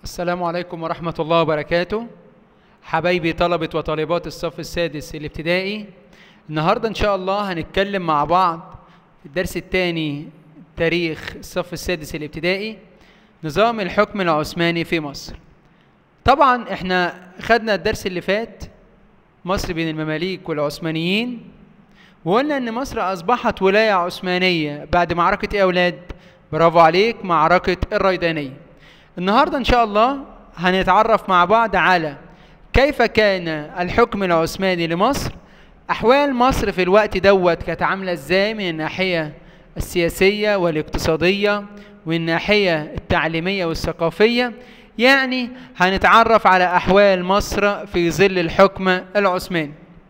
السلام عليكم ورحمة الله وبركاته حبايبي طلبة وطالبات الصف السادس الابتدائي النهاردة إن شاء الله هنتكلم مع بعض في الدرس الثاني تاريخ الصف السادس الابتدائي نظام الحكم العثماني في مصر طبعا احنا خدنا الدرس اللي فات مصر بين المماليك والعثمانيين وقلنا ان مصر اصبحت ولاية عثمانية بعد معركة ايه يا اولاد برافو عليك معركة الريدانية النهاردة ان شاء الله هنتعرف مع بعض على كيف كان الحكم العثماني لمصر احوال مصر في الوقت دوت كانت عاملة ازاي من الناحية السياسية والاقتصادية والناحية التعليمية والثقافية يعني هنتعرف على احوال مصر في ظل الحكم العثماني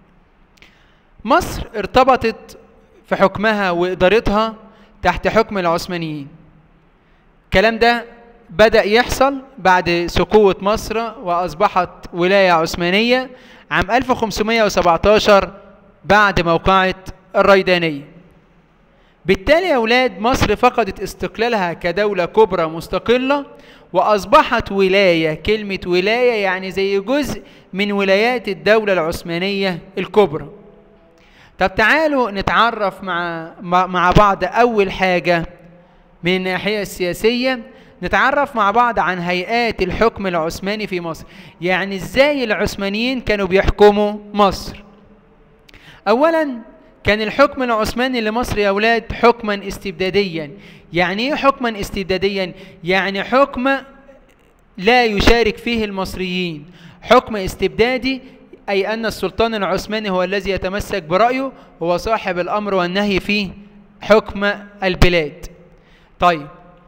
مصر ارتبطت في حكمها وإدارتها تحت حكم العثمانيين الكلام ده بدأ يحصل بعد سقوط مصر وأصبحت ولاية عثمانية عام 1517 بعد موقعة الريدانية بالتالي يا أولاد مصر فقدت استقلالها كدولة كبرى مستقلة وأصبحت ولاية كلمة ولاية يعني زي جزء من ولايات الدولة العثمانية الكبرى طب تعالوا نتعرف مع مع بعض أول حاجة من الناحية السياسية نتعرف مع بعض عن هيئات الحكم العثماني في مصر يعني ازاي العثمانيين كانوا بيحكموا مصر أولا كان الحكم العثماني لمصر يا أولاد حكما استبداديا يعني ايه حكما استبداديا يعني حكم لا يشارك فيه المصريين حكم استبدادي أي أن السلطان العثماني هو الذي يتمسك برأيه هو صاحب الأمر والنهي في حكم البلاد طيب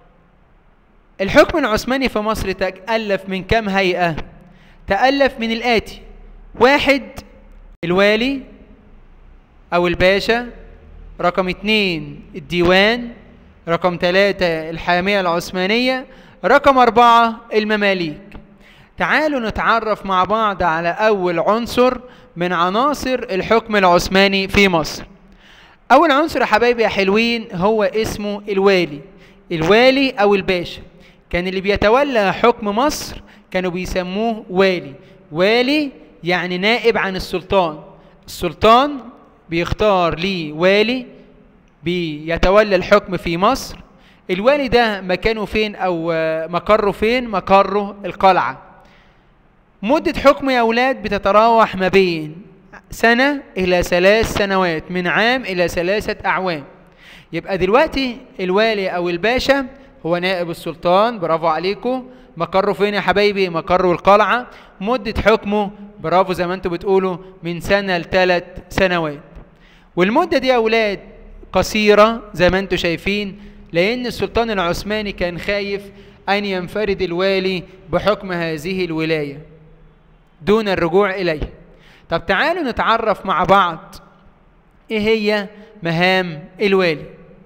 الحكم العثماني في مصر تألف من كم هيئة تألف من الآتي واحد الوالي أو الباشا رقم اتنين الديوان رقم ثلاثة الحامية العثمانية رقم أربعة المماليك تعالوا نتعرف مع بعض على أول عنصر من عناصر الحكم العثماني في مصر أول عنصر يا حبايبي يا حلوين هو اسمه الوالي الوالي أو الباشا كان اللي بيتولى حكم مصر كانوا بيسموه والي والي يعني نائب عن السلطان السلطان بيختار ليه والي بيتولى الحكم في مصر الوالي ده مكانه فين أو مقره فين مقره القلعة مدة حكم يا أولاد بتتراوح ما بين سنة إلى ثلاث سنوات من عام إلى ثلاثة أعوام يبقى دلوقتي الوالي أو الباشا هو نائب السلطان برافو عليكم مقره فين يا حبايبي مقره القلعة مدة حكمه برافو زي ما انتم بتقولوا من سنة لثلاث سنوات والمدة دي يا أولاد قصيرة زي ما انتم شايفين لأن السلطان العثماني كان خايف أن ينفرد الوالي بحكم هذه الولاية دون الرجوع إليه طب تعالوا نتعرف مع بعض إيه هي مهام الوالي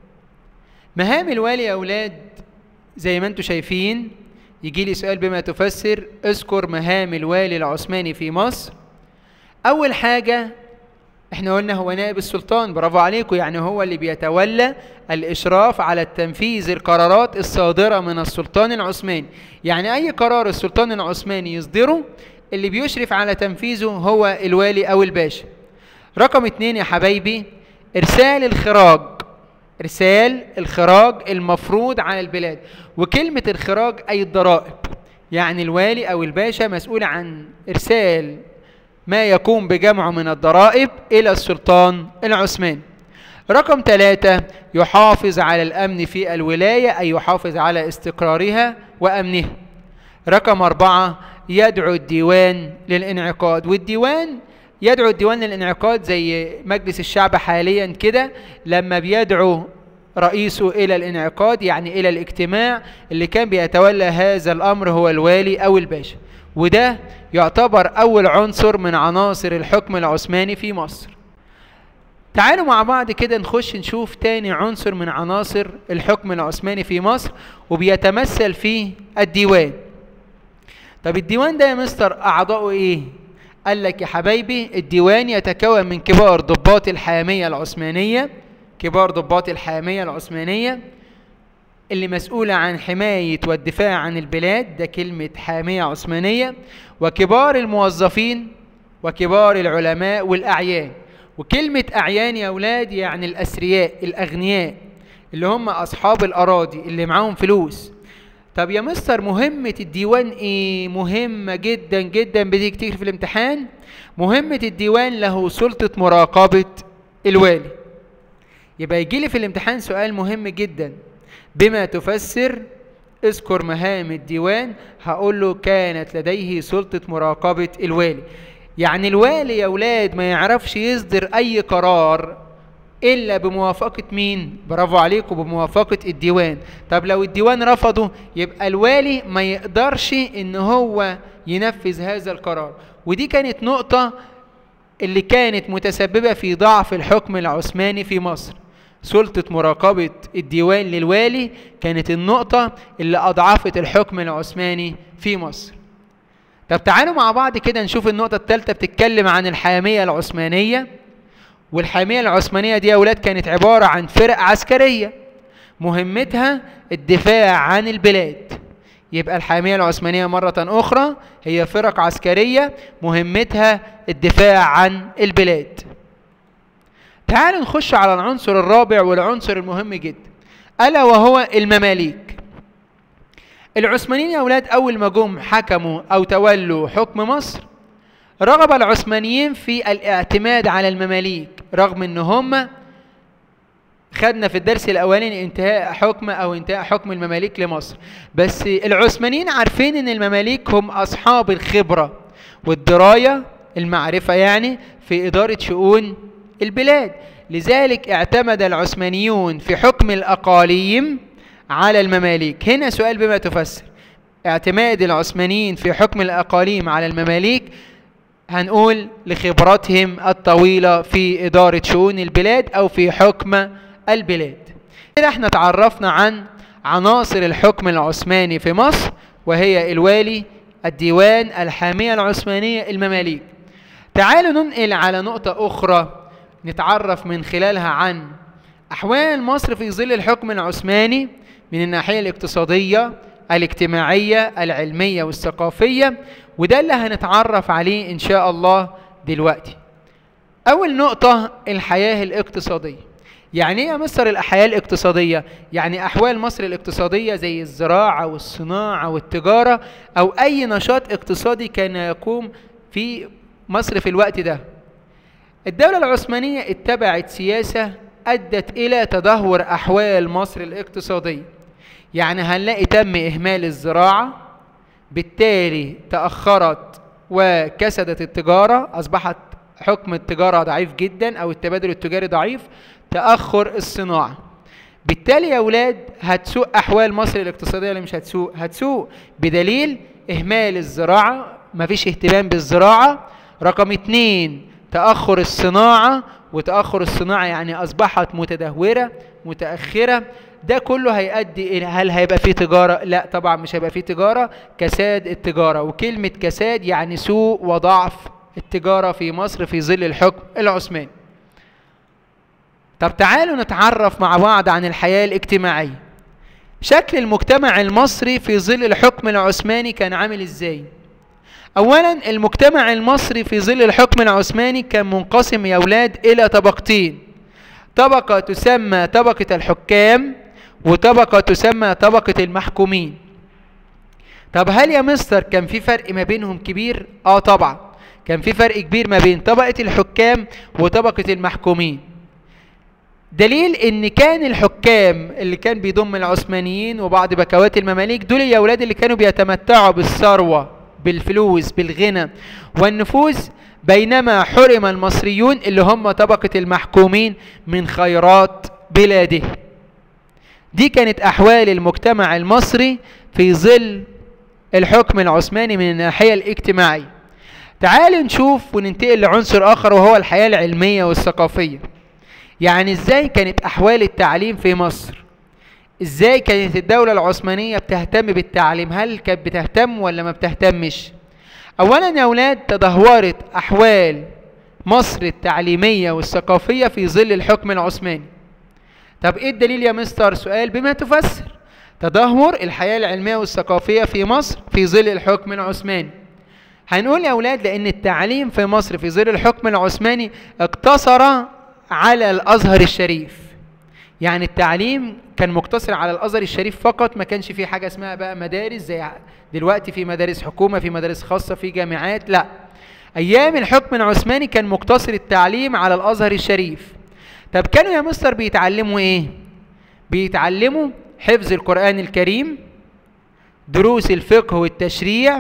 مهام الوالي يا أولاد زي ما انتم شايفين يجي لي سؤال بما تفسر اذكر مهام الوالي العثماني في مصر أول حاجة احنا قلنا هو نائب السلطان برافو عليكم يعني هو اللي بيتولى الإشراف على تنفيذ القرارات الصادرة من السلطان العثماني يعني أي قرار السلطان العثماني يصدره اللي بيشرف على تنفيذه هو الوالي أو الباشا رقم اتنين يا حبايبي إرسال الخراج إرسال الخراج المفروض على البلاد وكلمة الخراج أي الضرائب يعني الوالي أو الباشا مسؤول عن إرسال ما يقوم بجمعه من الضرائب إلى السلطان العثماني رقم ثلاثة يحافظ على الأمن في الولاية أي يحافظ على استقرارها وأمنها رقم أربعة يدعو الديوان للانعقاد والديوان يدعو الديوان للانعقاد زي مجلس الشعب حاليا كده لما بيدعو رئيسه إلى الانعقاد يعني إلى الاجتماع اللي كان بيتولى هذا الأمر هو الوالي أو الباشا وده يعتبر أول عنصر من عناصر الحكم العثماني في مصر تعالوا مع بعض كده نخش نشوف تاني عنصر من عناصر الحكم العثماني في مصر وبيتمثل فيه الديوان طب الديوان ده يا مستر أعضاؤه إيه؟ قال لك يا حبايبي الديوان يتكون من كبار ضباط الحامية العثمانية كبار ضباط الحامية العثمانية اللي مسؤولة عن حماية والدفاع عن البلاد ده كلمة حامية عثمانية وكبار الموظفين وكبار العلماء والأعيان وكلمة أعيان يا أولاد يعني الأثرياء الأغنياء اللي هم أصحاب الأراضي اللي معاهم فلوس طب يا مستر مهمة الديوان ايه؟ مهمة جدا جدا بتيجي كتير في الامتحان مهمة الديوان له سلطة مراقبة الوالي يبقى يجي لي في الامتحان سؤال مهم جدا بما تفسر اذكر مهام الديوان هقول له كانت لديه سلطة مراقبة الوالي يعني الوالي يا ولاد ما يعرفش يصدر اي قرار الا بموافقه مين برافو عليكم بموافقه الديوان طب لو الديوان رفضه يبقى الوالي ما يقدرش ان هو ينفذ هذا القرار ودي كانت نقطه اللي كانت متسببه في ضعف الحكم العثماني في مصر سلطة مراقبة الديوان للوالي كانت النقطة اللي أضعفت الحكم العثماني في مصر طب تعالوا مع بعض كده نشوف النقطة الثالثة بتتكلم عن الحامية العثمانية والحامية العثمانية دي يا أولاد كانت عبارة عن فرق عسكرية مهمتها الدفاع عن البلاد يبقى الحامية العثمانية مرة أخرى هي فرق عسكرية مهمتها الدفاع عن البلاد تعالوا نخش على العنصر الرابع والعنصر المهم جدا ألا وهو المماليك العثمانيين يا أولاد أول ما جم حكموا أو تولوا حكم مصر رغب العثمانيين في الاعتماد على المماليك رغم ان هم خدنا في الدرس الاولاني انتهاء حكم او انتهاء حكم المماليك لمصر بس العثمانيين عارفين ان المماليك هم اصحاب الخبره والدرايه المعرفه يعني في اداره شؤون البلاد لذلك اعتمد العثمانيون في حكم الاقاليم على المماليك هنا سؤال بما تفسر اعتماد العثمانيين في حكم الاقاليم على المماليك هنقول لخبراتهم الطويلة في إدارة شؤون البلاد أو في حكم البلاد كده احنا تعرفنا عن عناصر الحكم العثماني في مصر وهي الوالي الديوان الحامية العثمانية المماليك تعالوا ننقل على نقطة أخرى نتعرف من خلالها عن أحوال مصر في ظل الحكم العثماني من الناحية الاقتصادية الاجتماعية العلمية والثقافية وده اللي هنتعرف عليه إن شاء الله دلوقتي أول نقطة الحياة الاقتصادية يعني ايه يا مصر الحياة الاقتصادية؟ يعني أحوال مصر الاقتصادية زي الزراعة والصناعة والتجارة أو أي نشاط اقتصادي كان يقوم في مصر في الوقت ده. الدولة العثمانية اتبعت سياسة أدت إلى تدهور أحوال مصر الاقتصادية. يعني هنلاقي تم إهمال الزراعة بالتالي تأخرت وكسدت التجارة أصبحت حكم التجارة ضعيف جدا أو التبادل التجاري ضعيف تأخر الصناعة بالتالي يا أولاد هتسوء أحوال مصر الاقتصادية اللي مش هتسوء هتسوء بدليل إهمال الزراعة مفيش اهتمام بالزراعة رقم اتنين تأخر الصناعة وتأخر الصناعة يعني أصبحت متدهورة متأخرة ده كله هيؤدي الى هل هيبقى فيه تجاره لا طبعا مش هيبقى فيه تجاره كساد التجاره وكلمه كساد يعني سوء وضعف التجاره في مصر في ظل الحكم العثماني طب تعالوا نتعرف مع بعض عن الحياه الاجتماعيه شكل المجتمع المصري في ظل الحكم العثماني كان عامل ازاي اولا المجتمع المصري في ظل الحكم العثماني كان منقسم يا اولاد الى طبقتين طبقه تسمى طبقه الحكام وطبقة تسمى طبقة المحكومين طب هل يا مستر كان في فرق ما بينهم كبير؟ اه طبعا كان في فرق كبير ما بين طبقة الحكام وطبقة المحكومين دليل ان كان الحكام اللي كان بيضم العثمانيين وبعض بكوات المماليك دول يا اولاد اللي كانوا بيتمتعوا بالثروة بالفلوس بالغنى والنفوذ بينما حرم المصريون اللي هم طبقة المحكومين من خيرات بلادهم دي كانت أحوال المجتمع المصري في ظل الحكم العثماني من الناحية الاجتماعية تعالوا نشوف وننتقل لعنصر آخر وهو الحياة العلمية والثقافية يعني ازاي كانت أحوال التعليم في مصر ازاي كانت الدولة العثمانية بتهتم بالتعليم هل كانت بتهتم ولا ما بتهتمش أولا يا أولاد تدهورت أحوال مصر التعليمية والثقافية في ظل الحكم العثماني طب ايه الدليل يا مستر سؤال بما تفسر تدهور الحياة العلمية والثقافية في مصر في ظل الحكم العثماني هنقول يا أولاد لأن التعليم في مصر في ظل الحكم العثماني اقتصر على الأزهر الشريف يعني التعليم كان مقتصر على الازهر الشريف فقط ما كانش في حاجه اسمها بقى مدارس زي دلوقتي في مدارس حكومه في مدارس خاصه في جامعات لا ايام الحكم العثماني كان مقتصر التعليم على الازهر الشريف طب كانوا يا مستر بيتعلموا ايه بيتعلموا حفظ القران الكريم دروس الفقه والتشريع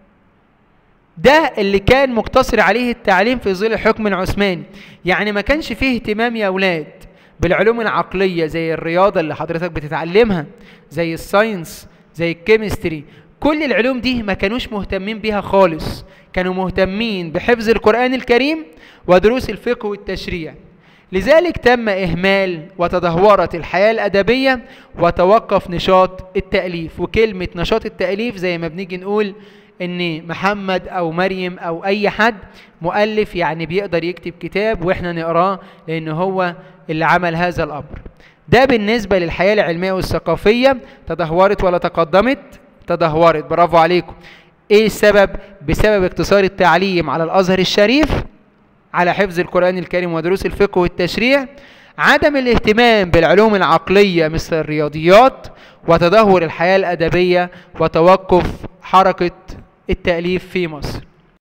ده اللي كان مقتصر عليه التعليم في ظل الحكم العثماني يعني ما كانش فيه اهتمام يا اولاد بالعلوم العقليه زي الرياضه اللي حضرتك بتتعلمها زي الساينس زي الكيمستري كل العلوم دي ما كانوش مهتمين بيها خالص كانوا مهتمين بحفظ القران الكريم ودروس الفقه والتشريع لذلك تم إهمال وتدهورت الحياة الأدبية وتوقف نشاط التأليف وكلمة نشاط التأليف زي ما بنيجي نقول ان محمد او مريم او اي حد مؤلف يعني بيقدر يكتب كتاب واحنا نقراه لان هو اللي عمل هذا الامر ده بالنسبة للحياة العلمية والثقافية تدهورت ولا تقدمت تدهورت برافو عليكم ايه السبب بسبب اقتصار التعليم على الازهر الشريف على حفظ القرآن الكريم ودروس الفقه والتشريع عدم الاهتمام بالعلوم العقلية مثل الرياضيات وتدهور الحياة الأدبية وتوقف حركة التأليف في مصر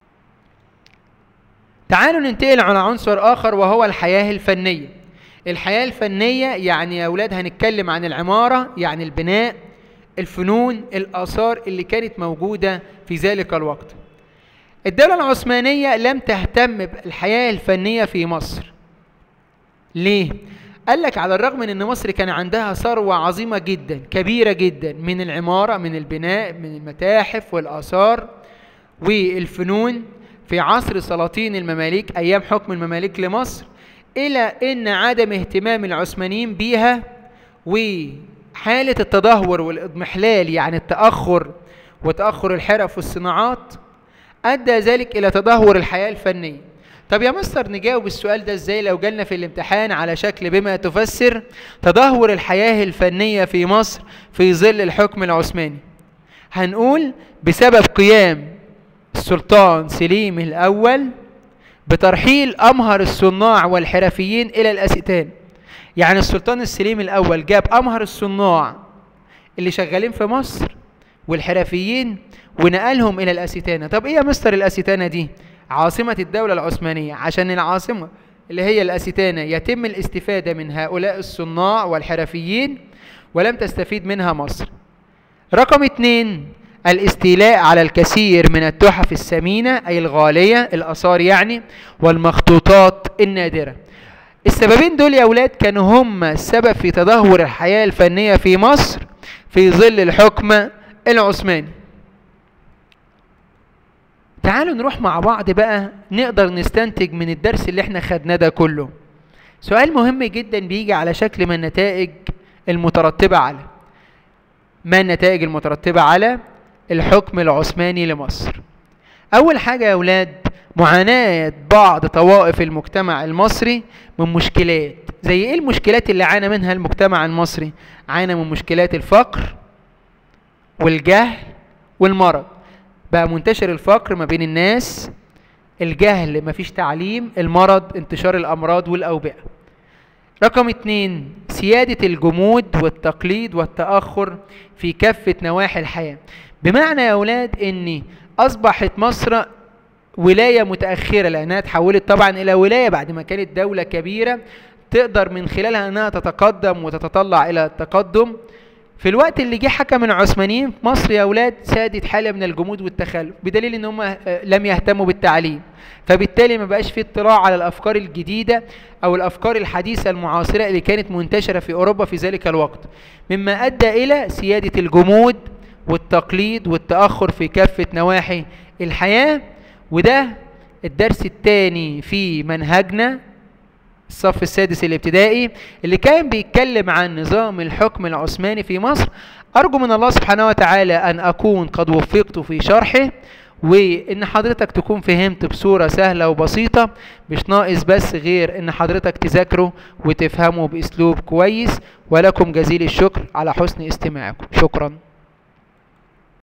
تعالوا ننتقل على عنصر آخر وهو الحياة الفنية الحياة الفنية يعني يا أولاد هنتكلم عن العمارة يعني البناء الفنون الآثار اللي كانت موجودة في ذلك الوقت الدولة العثمانية لم تهتم بالحياة الفنية في مصر ليه؟ قال لك على الرغم من ان مصر كان عندها ثروة عظيمة جدا كبيرة جدا من العمارة من البناء من المتاحف والآثار والفنون في عصر سلاطين المماليك أيام حكم المماليك لمصر إلى أن عدم اهتمام العثمانيين بيها وحالة التدهور والإضمحلال يعني التأخر وتأخر الحرف والصناعات أدى ذلك إلى تدهور الحياة الفنية طب يا مستر نجاوب السؤال ده ازاي لو جالنا في الامتحان على شكل بما تفسر تدهور الحياة الفنية في مصر في ظل الحكم العثماني هنقول بسبب قيام السلطان سليم الأول بترحيل أمهر الصناع والحرفيين إلى الأستان يعني السلطان السليم الأول جاب أمهر الصناع اللي شغالين في مصر والحرفيين ونقلهم إلى الأستانة طب إيه يا مستر الأستانة دي عاصمة الدولة العثمانية عشان العاصمة اللي هي الأستانة يتم الاستفادة من هؤلاء الصناع والحرفيين ولم تستفيد منها مصر رقم اتنين الاستيلاء على الكثير من التحف الثمينة أي الغالية الآثار يعني والمخطوطات النادرة السببين دول يا أولاد كانوا هم السبب في تدهور الحياة الفنية في مصر في ظل الحكم العثماني تعالوا نروح مع بعض بقى نقدر نستنتج من الدرس اللي احنا خدناه ده كله سؤال مهم جدا بيجي على شكل ما النتائج المترتبة على ما النتائج المترتبة على الحكم العثماني لمصر أول حاجة يا أولاد معاناة بعض طوائف المجتمع المصري من مشكلات زي إيه المشكلات اللي عانى منها المجتمع المصري عانى من مشكلات الفقر والجهل والمرض بقى منتشر الفقر ما بين الناس الجهل مفيش تعليم المرض انتشار الأمراض والأوبئة رقم اتنين سيادة الجمود والتقليد والتأخر في كافة نواحي الحياة بمعنى يا أولاد أن أصبحت مصر ولاية متأخرة لأنها تحولت طبعا إلى ولاية بعد ما كانت دولة كبيرة تقدر من خلالها أنها تتقدم وتتطلع إلى التقدم في الوقت اللي جه حكم العثمانيين في مصر يا اولاد سادت حاله من الجمود والتخلف بدليل ان هم لم يهتموا بالتعليم فبالتالي ما بقاش في اطلاع على الافكار الجديده او الافكار الحديثه المعاصره اللي كانت منتشره في اوروبا في ذلك الوقت مما ادى الى سياده الجمود والتقليد والتاخر في كافه نواحي الحياه وده الدرس الثاني في منهجنا الصف السادس الابتدائي اللي كان بيتكلم عن نظام الحكم العثماني في مصر أرجو من الله سبحانه وتعالى أن أكون قد وفقت في شرحه وان حضرتك تكون فهمت بصورة سهلة وبسيطة مش ناقص بس غير ان حضرتك تذاكره وتفهمه باسلوب كويس ولكم جزيل الشكر على حسن استماعكم شكرا